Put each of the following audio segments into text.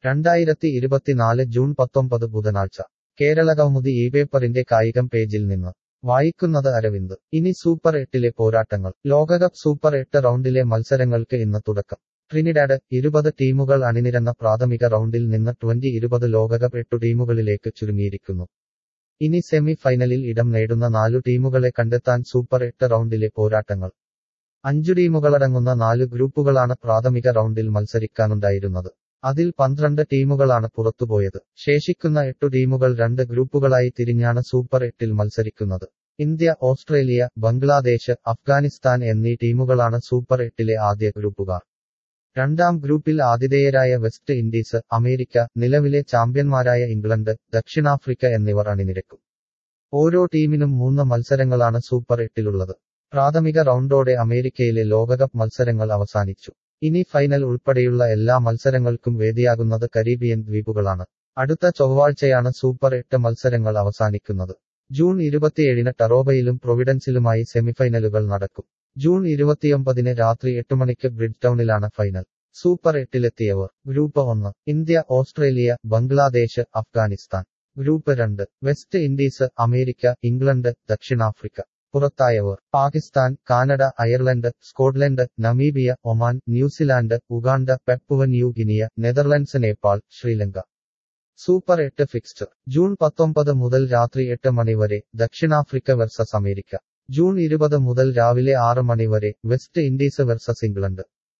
രണ്ടായിരത്തി ഇരുപത്തിനാല് ജൂൺ പത്തൊമ്പത് ബുധനാഴ്ച കേരള കൗമുദി ഈ പേപ്പറിന്റെ കായികം പേജിൽ നിന്ന് വായിക്കുന്നത് അരവിന്ദ് ഇനി സൂപ്പർ എട്ടിലെ പോരാട്ടങ്ങൾ ലോകകപ്പ് സൂപ്പർ എട്ട് റൗണ്ടിലെ മത്സരങ്ങൾക്ക് ഇന്ന് തുടക്കം ട്രിനിഡാഡ് ഇരുപത് ടീമുകൾ അണിനിരന്ന പ്രാഥമിക റൗണ്ടിൽ നിന്ന് ട്വന്റി ഇരുപത് ലോകകപ്പ് എട്ടു ടീമുകളിലേക്ക് ചുരുങ്ങിയിരിക്കുന്നു ഇനി സെമി ഫൈനലിൽ ഇടം നേടുന്ന നാലു ടീമുകളെ കണ്ടെത്താൻ സൂപ്പർ എട്ട് റൗണ്ടിലെ പോരാട്ടങ്ങൾ അഞ്ചു ടീമുകളടങ്ങുന്ന നാല് ഗ്രൂപ്പുകളാണ് പ്രാഥമിക റൗണ്ടിൽ മത്സരിക്കാനുണ്ടായിരുന്നത് അതിൽ പന്ത്രണ്ട് ടീമുകളാണ് പുറത്തുപോയത് ശേഷിക്കുന്ന എട്ടു ടീമുകൾ രണ്ട് ഗ്രൂപ്പുകളായി തിരിഞ്ഞാണ് സൂപ്പർ എട്ടിൽ മത്സരിക്കുന്നത് ഇന്ത്യ ഓസ്ട്രേലിയ ബംഗ്ലാദേശ് അഫ്ഗാനിസ്ഥാൻ എന്നീ ടീമുകളാണ് സൂപ്പർ എട്ടിലെ ആദ്യ ഗ്രൂപ്പുകാർ രണ്ടാം ഗ്രൂപ്പിൽ ആതിഥേയരായ വെസ്റ്റ് ഇൻഡീസ് അമേരിക്ക നിലവിലെ ചാമ്പ്യന്മാരായ ഇംഗ്ലണ്ട് ദക്ഷിണാഫ്രിക്ക എന്നിവർ അണിനിരക്കും ഓരോ ടീമിനും മൂന്ന് മത്സരങ്ങളാണ് സൂപ്പർ എട്ടിലുള്ളത് പ്രാഥമിക റൗണ്ടോടെ അമേരിക്കയിലെ ലോകകപ്പ് മത്സരങ്ങൾ അവസാനിച്ചു ഇനി ഫൈനൽ ഉൾപ്പെടെയുള്ള എല്ലാ മത്സരങ്ങൾക്കും വേദിയാകുന്നത് കരീബിയൻ ദ്വീപുകളാണ് അടുത്ത ചൊവ്വാഴ്ചയാണ് സൂപ്പർ എട്ട് മത്സരങ്ങൾ അവസാനിക്കുന്നത് ജൂൺ ഇരുപത്തിയേഴിന് ടറോബയിലും പ്രൊവിഡൻസിലുമായി സെമിഫൈനലുകൾ നടക്കും ജൂൺ ഇരുപത്തിയൊമ്പതിന് രാത്രി എട്ട് മണിക്ക് ബ്രിഡ് ടൗണിലാണ് ഫൈനൽ സൂപ്പർ എട്ടിലെത്തിയവർ ഗ്രൂപ്പ് ഒന്ന് India Australia Bangladesh Afghanistan group രണ്ട് വെസ്റ്റ് ഇൻഡീസ് അമേരിക്ക ഇംഗ്ലണ്ട് ദക്ഷിണാഫ്രിക്ക പുറത്തായവർ Pakistan Canada Ireland Scotland Namibia Oman New Zealand Uganda Papua New Guinea Netherlands Nepal Sri Lanka super എട്ട് ഫിക്സ്ചർ ജൂൺ പത്തൊമ്പത് മുതൽ രാത്രി എട്ട് മണിവരെ ദക്ഷിണാഫ്രിക്ക വെർസസ് അമേരിക്ക ജൂൺ ഇരുപത് മുതൽ രാവിലെ ആറ് മണിവരെ West Indies versus England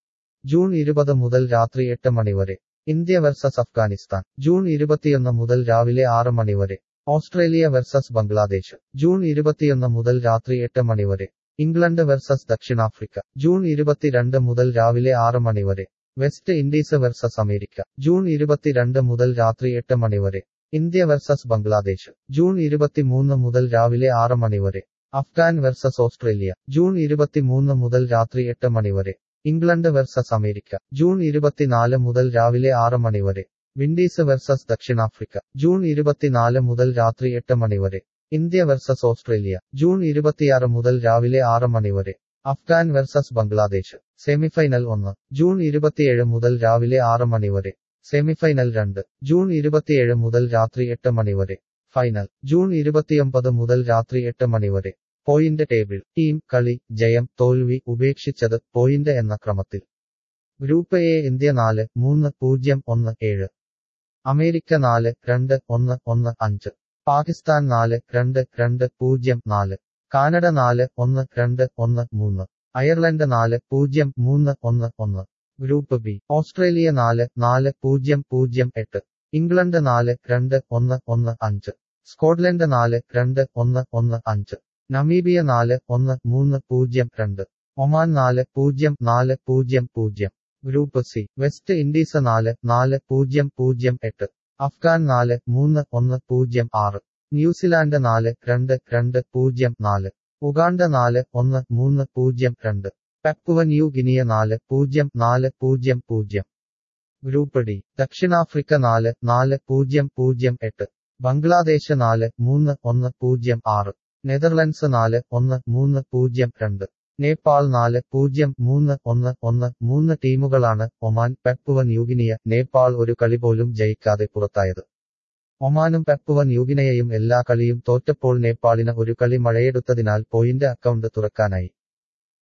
June ഇരുപത് മുതൽ രാത്രി എട്ട് മണിവരെ ഇന്ത്യ വെർസസ് അഫ്ഗാനിസ്ഥാൻ ജൂൺ ഇരുപത്തിയൊന്ന് മുതൽ രാവിലെ ആറ് മണിവരെ ഓസ്ട്രേലിയ വെർസസ് ബംഗ്ലാദേശ് ജൂൺ ഇരുപത്തിയൊന്ന് മുതൽ രാത്രി എട്ട് മണിവരെ ഇംഗ്ലണ്ട് വെർസസ് ദക്ഷിണാഫ്രിക്ക ജൂൺ ഇരുപത്തിരണ്ട് മുതൽ രാവിലെ ആറ് മണിവരെ West Indies versus America June ഇരുപത്തിരണ്ട് മുതൽ രാത്രി എട്ട് മണിവരെ ഇന്ത്യ വെർസസ് ബംഗ്ലാദേശ് ജൂൺ ഇരുപത്തിമൂന്ന് മുതൽ രാവിലെ ആറ് മണിവരെ അഫ്ഗാൻ വെർസസ് ഓസ്ട്രേലിയ ജൂൺ ഇരുപത്തിമൂന്ന് മുതൽ രാത്രി എട്ട് മണിവരെ ഇംഗ്ലണ്ട് വെർസസ് അമേരിക്ക ജൂൺ ഇരുപത്തിനാല് മുതൽ രാവിലെ ആറ് മണിവരെ വിൻഡീസ് വെർസസ് ദക്ഷിണാഫ്രിക്ക ജൂൺ ഇരുപത്തിനാല് മുതൽ രാത്രി എട്ട് മണിവരെ ഇന്ത്യ വെർസസ് ഓസ്ട്രേലിയ ജൂൺ ഇരുപത്തിയാറ് മുതൽ രാവിലെ ആറ് മണിവരെ അഫ്ഗാൻ വെർസസ് ബംഗ്ലാദേശ് സെമിഫൈനൽ ഒന്ന് ജൂൺ ഇരുപത്തിയേഴ് മുതൽ രാവിലെ ആറ് മണിവരെ സെമിഫൈനൽ രണ്ട് ജൂൺ ഇരുപത്തിയേഴ് മുതൽ രാത്രി എട്ട് മണിവരെ ഫൈനൽ ജൂൺ ഇരുപത്തിയൊമ്പത് മുതൽ രാത്രി എട്ട് മണിവരെ പോയിന്റ് ടേബിൾ ടീം കളി ജയം തോൽവി ഉപേക്ഷിച്ചത് പോയിന്റ് എന്ന ക്രമത്തിൽ ഗ്രൂപ്പ് എ ഇന്ത്യ നാല് മൂന്ന് പൂജ്യം ഒന്ന് ഏഴ് അമേരിക്ക നാല് രണ്ട് ഒന്ന് ഒന്ന് അഞ്ച് പാകിസ്ഥാൻ നാല് രണ്ട് രണ്ട് പൂജ്യം നാല് കാനഡ നാല് ഒന്ന് രണ്ട് ഒന്ന് മൂന്ന് അയർലൻഡ് നാല് പൂജ്യം മൂന്ന് ഒന്ന് ഒന്ന് ഗ്രൂപ്പ് ബി ഓസ്ട്രേലിയ നാല് നാല് പൂജ്യം പൂജ്യം എട്ട് ഇംഗ്ലണ്ട് നാല് രണ്ട് ഒന്ന് ഒന്ന് അഞ്ച് സ്കോട്ട്ലൻഡ് നാല് രണ്ട് ഒന്ന് ഒന്ന് അഞ്ച് നമീബിയ നാല് ഒന്ന് മൂന്ന് പൂജ്യം രണ്ട് ഒമാൻ നാല് പൂജ്യം നാല് പൂജ്യം പൂജ്യം ഗ്രൂപ്പ് സി വെസ്റ്റ് ഇൻഡീസ് നാല് നാല് പൂജ്യം പൂജ്യം എട്ട് അഫ്ഗാൻ നാല് മൂന്ന് ഒന്ന് പൂജ്യം ആറ് ന്യൂസിലാൻഡ് നാല് രണ്ട് രണ്ട് പൂജ്യം നാല് ഉഗാണ്ട നാല് ഒന്ന് മൂന്ന് പൂജ്യം രണ്ട് പെപ്പുവ ന്യൂ ഗിനിയ നാല് പൂജ്യം നാല് പൂജ്യം പൂജ്യം ഗ്രൂപ്പ് ഡി ദക്ഷിണാഫ്രിക്ക നാല് നാല് പൂജ്യം പൂജ്യം എട്ട് ബംഗ്ലാദേശ് നാല് മൂന്ന് ഒന്ന് പൂജ്യം ആറ് നെതർലൻഡ്സ് നാല് ഒന്ന് മൂന്ന് പൂജ്യം രണ്ട് നേപ്പാൾ നാല് പൂജ്യം മൂന്ന് ഒന്ന് ഒന്ന് മൂന്ന് ടീമുകളാണ് ഒമാൻ പെപ്പുവ ന്യൂഗിനിയ നേപ്പാൾ ഒരു കളി പോലും ജയിക്കാതെ പുറത്തായത് ഒമാനും പെപ്പുവ ന്യൂഗിനയയും എല്ലാ കളിയും തോറ്റപ്പോൾ നേപ്പാളിന് ഒരു കളി മഴയെടുത്തതിനാൽ പോയിന്റ് അക്കൗണ്ട് തുറക്കാനായി